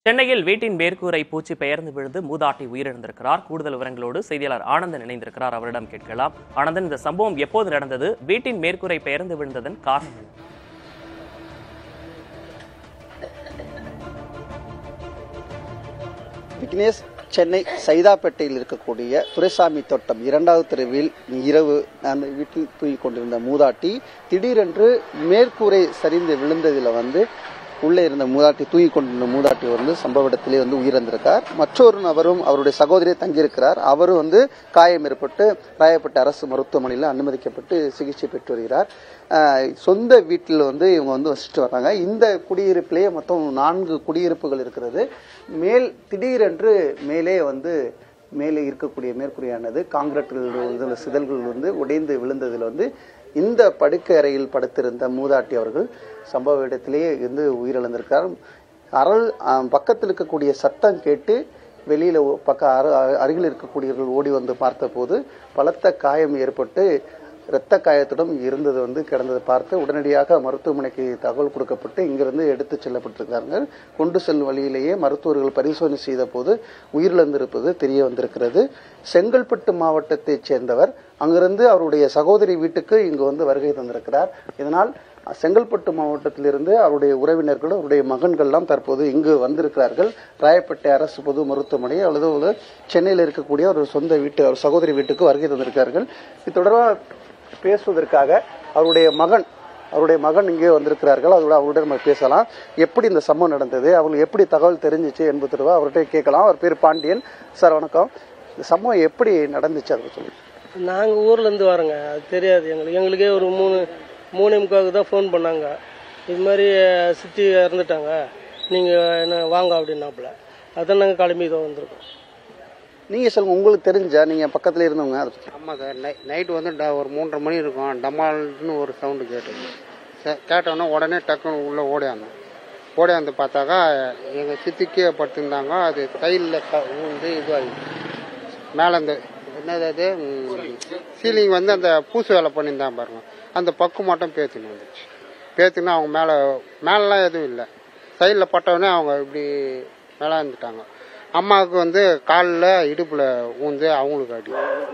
சென்னையில் வீட்டின் மேற்கூரை பூச்சி பெயர்ந்து விழுந்து மூதாட்டி உயிரிழந்திருக்கிறார் கூடுதல் விவரங்களோடு செய்தியாளர் ஆனந்தன் இணைந்திருக்கிறார் அவரிடம் கேட்கலாம் ஆனந்தன் இந்த சம்பவம் எப்போது நடந்தது வீட்டின் மேற்கூரை பெயர்ந்து விழுந்ததன் காரணம் என்ன? விக்னேஷ் சென்னை சைதாப்பேட்டையில் இருக்கக்கூடிய துரைசாமி தோட்டம் இரண்டாவது தெருவில் இரவு அந்த வீட்டில் தூங்கிக் கொண்டிருந்த மூதாட்டி திடீரென்று மேற்கூரை சரிந்து விழுந்ததில் வந்து உள்ளே இருந்த மூதாட்டி தூங்கிக் கொண்டிருந்த மூதாட்டி வந்து சம்பவ இடத்திலே வந்து உயிரிழந்திருக்கார் மற்றொரு நபரும் அவருடைய சகோதரியை தங்கியிருக்கிறார் அவரும் வந்து காயம் ஏற்பட்டு ராயப்பட்ட அரசு மருத்துவமனையில் அனுமதிக்கப்பட்டு சிகிச்சை பெற்று வருகிறார் ஆஹ் சொந்த வீட்டில் வந்து இவங்க வந்து வசிச்சுட்டு வர்றாங்க இந்த குடியிருப்பிலேயே மொத்தம் நான்கு குடியிருப்புகள் இருக்கிறது மேல் திடீரென்று மேலே வந்து மேலே இருக்கக்கூடிய மேற்கூரையானது காங்கிரீட்டில் உள்ள சிதல்கள் வந்து உடைந்து விழுந்ததில் வந்து இந்த படுக்கை அறையில் படுத்திருந்த மூதாட்டி அவர்கள் சம்பவ இடத்திலேயே இருந்து உயிரிழந்திருக்கிறார் அறல் ஆஹ் பக்கத்தில் இருக்கக்கூடிய சத்தம் கேட்டு வெளியில ஒ- பக்க அரு- அரு- அருகில் இருக்கக்கூடியவர்கள் ஓடி வந்து பார்த்தபோது பலத்த காயம் ஏற்பட்டு இரத்த காயத்துடன் இருந்தது வந்து கிடந்ததை பார்த்து உடனடியாக மருத்துவமனைக்கு தகவல் கொடுக்கப்பட்டு இங்கிருந்து எடுத்து செல்லப்பட்டிருக்காங்க கொண்டு செல்லும் வழியிலேயே மருத்துவர்கள் பரிசோதனை செய்த போது உயிரிழந்திருப்பது தெரிய வந்திருக்கிறது செங்கல்பட்டு மாவட்டத்தைச் சேர்ந்தவர் அங்கிருந்து அவருடைய சகோதரி வீட்டுக்கு இங்கு வந்து வருகை தந்திருக்கிறார் இதனால் செங்கல்பட்டு மாவட்டத்திலிருந்து அவருடைய உறவினர்கள் அவருடைய மகன்கள்லாம் தற்போது இங்கு வந்திருக்கிறார்கள் ராயப்பேட்டை அரசு பொது மருத்துவமனை அல்லது ஒரு சென்னையில் இருக்கக்கூடிய ஒரு சொந்த வீட்டு அவர் சகோதரி வீட்டுக்கு வருகை தந்திருக்கிறார்கள் இது தொடர்பாக பேசுவதற்காக அவருடைய மகன் அவருடைய மகன் இங்கே வந்திருக்கிறார்கள் அதோட அவருடன் நம்ம பேசலாம் எப்படி இந்த சம்பவம் நடந்தது அவங்களுக்கு எப்படி தகவல் தெரிஞ்சிச்சு என்பது தொடர்பாக அவர்கிட்ட கேட்கலாம் அவர் பேர் பாண்டியன் சார் வணக்கம் இந்த சம்பவம் எப்படி நடந்துச்சு அதை சொல்லுங்க நாங்கள் ஊர்லேருந்து வரோங்க அது தெரியாது எங்களுக்கு எங்களுக்கே ஒரு மூணு மூணே முக்காவுக்கு தான் ஃபோன் பண்ணாங்க இது மாதிரி அஹ், சித்தி இறந்துட்டாங்க நீங்கள் என்ன வாங்க அப்படின்னாப்புல அதான் நாங்கள் கிளம்பி இதை வந்திருக்கோம் நீங்க சொல்லுங்க உங்களுக்கு தெரிஞ்சா நீங்க பக்கத்துல இருந்தவங்க அதை பத்தி ஆமாம் சார் நை நைட்டு வந்து ட ஒரு மூன்றரை மணி இருக்கும் டமால்னு ஒரு சவுண்டு கேட்டது ச- கேட்டோன்னே உடனே டக்குன்னு உள்ளே ஓடியாந்தோம் ஓடியாந்து பார்த்தாக்கா எங்கள் சித்திக்கே படுத்திருந்தாங்க அது தையில் க வந்து இதுவாகி மேலே அந்த என்னது அது சீலிங் வந்து அந்த பூசு வேலை பண்ணியிருந்தான் பாருங்க அந்த பக்கு மட்டும் பேத்துன்னு வந்துச்சு பேத்துன்னு அவங்க மேலே மேலெலாம் எதுவும் இல்லை சைடில் பட்டவுடனே அவங்க இப்படி மேலே இருந்துட்டாங்க அம்மாவுக்கு வந்து காலில் இடுப்பில் ஊந்து அவங்களுக்கு அடி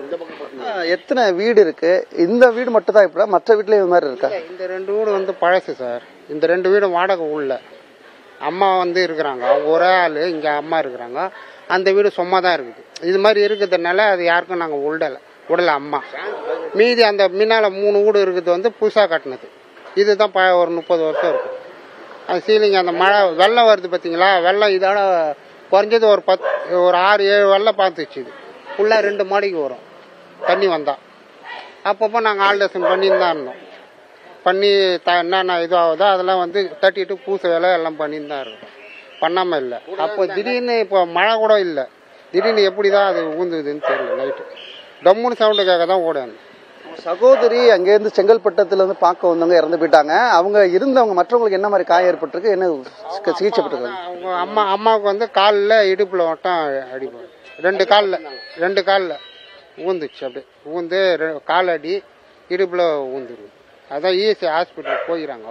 ஆஹ், எத்தனை வீடு இருக்கு இந்த வீடு மட்டும் தான் இப்ப மற்ற வீட்ல இது மாதிரி இருக்கா இந்த ரெண்டு வீடு வந்து பழசு சார் இந்த ரெண்டு வீடும் வாடகை உள்ள அம்மா வந்து இருக்கிறாங்க அவங்க ஒரே ஆள் இங்கே அம்மா இருக்கிறாங்க அந்த வீடு சும்மா தான் இருக்குது இது மாதிரி இருக்கிறதுனால அது யாருக்கும் நாங்கள் விடலை விடல அம்மா மீதி அந்த முன்னால் மூணு வீடு இருக்குது வந்து புதுசாக கட்டினது இதுதான் ப ஒரு முப்பது வருஷம் இருக்கும் அந்த சீலிங் அந்த மழை வெள்ளம் வருது பார்த்தீங்களா வெள்ளம் இதோட குறைஞ்சது ஒரு பத் ஒரு ஆறு ஏழு வெள்ளம் பார்த்துச்சு இது ஃபுல்லாக ரெண்டு மாடிக்கு வரும் தண்ணி வந்தா அப்பப்போ நாங்கள் ஆல்டேஷன் பண்ணின்னு தான் இருந்தோம் பண்ணி த என்னென்ன இது ஆகுதோ அதெல்லாம் வந்து தட்டிட்டு பூச வேலை எல்லாம் பண்ணின்னு தான் இருக்கோம் பண்ணாமல் இல்லை அப்போ திடீர்னு இப்போ மழை கூட இல்லை திடீர்னு எப்படி தான் அது ஊந்துதுன்னு தெரியல நைட்டு டம்முன்னு சவுண்டுக்காக தான் ஓடாது சகோதரி அங்கேருந்து செங்கல்பட்டத்துல இருந்து பார்க்க வந்தவங்க இறந்து போயிட்டாங்க அவங்க இருந்தவங்க மற்றவங்களுக்கு என்ன மாதிரி காயம் ஏற்பட்டிருக்கு என்ன சி- சிகிச்சை பெற்றிருக்காங்க அவங்க அம்மா அம்மாவுக்கு வந்து காலில் இடுப்பில் மட்டும் அடிப்போம் ரெண்டு காலில் ரெண்டு காலில் ஊந்துச்சு அப்படியே ஊந்து ரெ- கால் அடி இடுப்பில் ஊந்துருது அதான் ஈஸி ஹாஸ்பிட்டல் போயிடறாங்க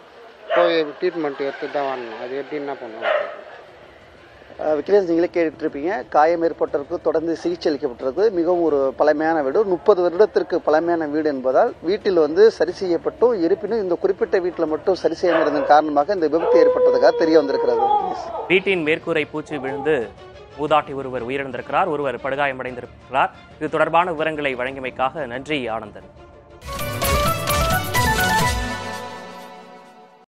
போய் ட்ரீட்மெண்ட் எடுத்து தான் வரணும் அது எப்படி என்ன பண்ணுவாங்க அஹ் விக்னேஷ் நீங்களே கேட்டுருப்பீங்க காயம் ஏற்பட்டவருக்கு தொடர்ந்து சிகிச்சை அளிக்கப்பட்டிருக்கு மிகவும் ஒரு பழமையான வீடு முப்பது வருடத்திற்கு பழமையான வீடு என்பதால் வீட்டில் வந்து சரி செய்யப்பட்டும் இருப்பினும் இந்த குறிப்பிட்ட வீட்டில் மட்டும் சரி செய்யாமல் இருந்ததன் காரணமாக இந்த விபத்து ஏற்பட்டதுக்காக தெரிய வந்திருக்கிறது விக்னேஷ். வீட்டின் மேற்கூரை பூச்சி விழுந்து மூதாட்டி ஒருவர் உயிரிழந்திருக்கிறார் ஒருவர் படுகாயமடைந்திருக்கிறார் இது தொடர்பான விவரங்களை வழங்கியமைக்காக நன்றி ஆனந்தன்